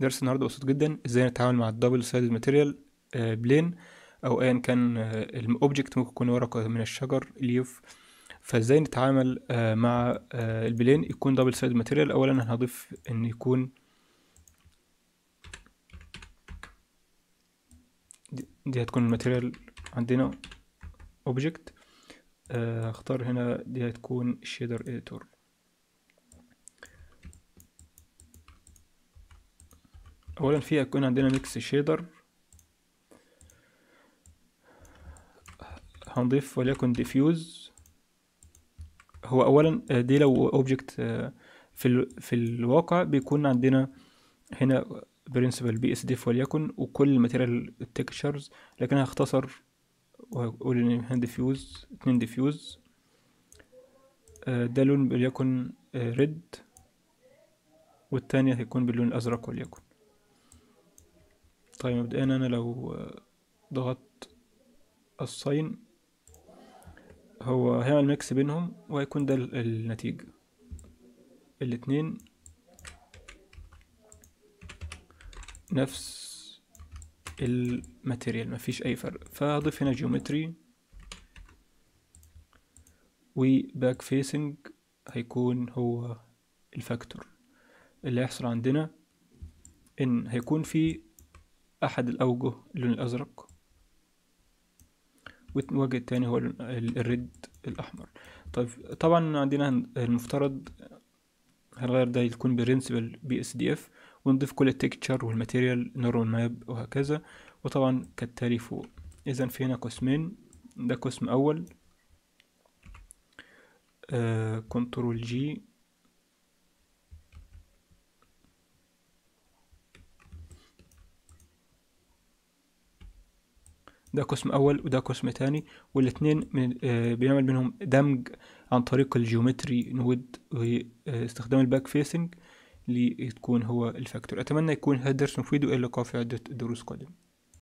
درس النهارده بسيط جدا ازاي نتعامل مع الدبل سايد ماتيريال بلين او ايا كان الاوبجكت ممكن يكون ورقه من الشجر ليف فازاي نتعامل آه، مع آه، البلين يكون دبل سايد ماتيريال اولا انا هضيف ان يكون دي- دي هتكون الماتيريال عندنا اوبجكت هختار هنا دي هتكون الشيدر اديتور اولا في هيكون عندنا ميكس شيدر هنضيف وليكن ديفيوز هو اولا آه، دي لو اوبجكت في ال في الواقع بيكون عندنا هنا برنسبل بي اس ديف وليكن وكل الماتيريال التكشرز لكن أنا هختصر وهقول ان هنا ديفيوز اتنين ديفيوز ده لون وليكن ريد والتانية هيكون باللون الازرق وليكن طيب مبدئيا انا لو آه، ضغطت الصين هو هيعمل ميكس بينهم وهيكون ده ال- النتيجة الاتنين نفس الماتيريال مفيش اي فرق فهضيف هنا جيومتري وباك فيسنج هيكون هو الفاكتور اللي هيحصل عندنا ان هيكون في احد الاوجه اللون الازرق والوجه التاني هو ال- ال- الريد الأحمر طيب طبعا عندنا هن- المفترض هنغير ده يكون برنسبل بي اس دي اف ونضيف كل التكتشر والماتيريال نورمال ماب وهكذا وطبعا كالتالي فوق اذا في هنا قسمين ده قسم اول كنترول جي ده قسم اول وده قسم تاني والاتنين من آه، بنعمل بينهم دمج عن طريق الجيومتري نود واستخدام الباك فيسنج لتكون هو الفاكتور اتمنى يكون هذا الدرس مفيد والى اللقاء في عدة دروس قادمة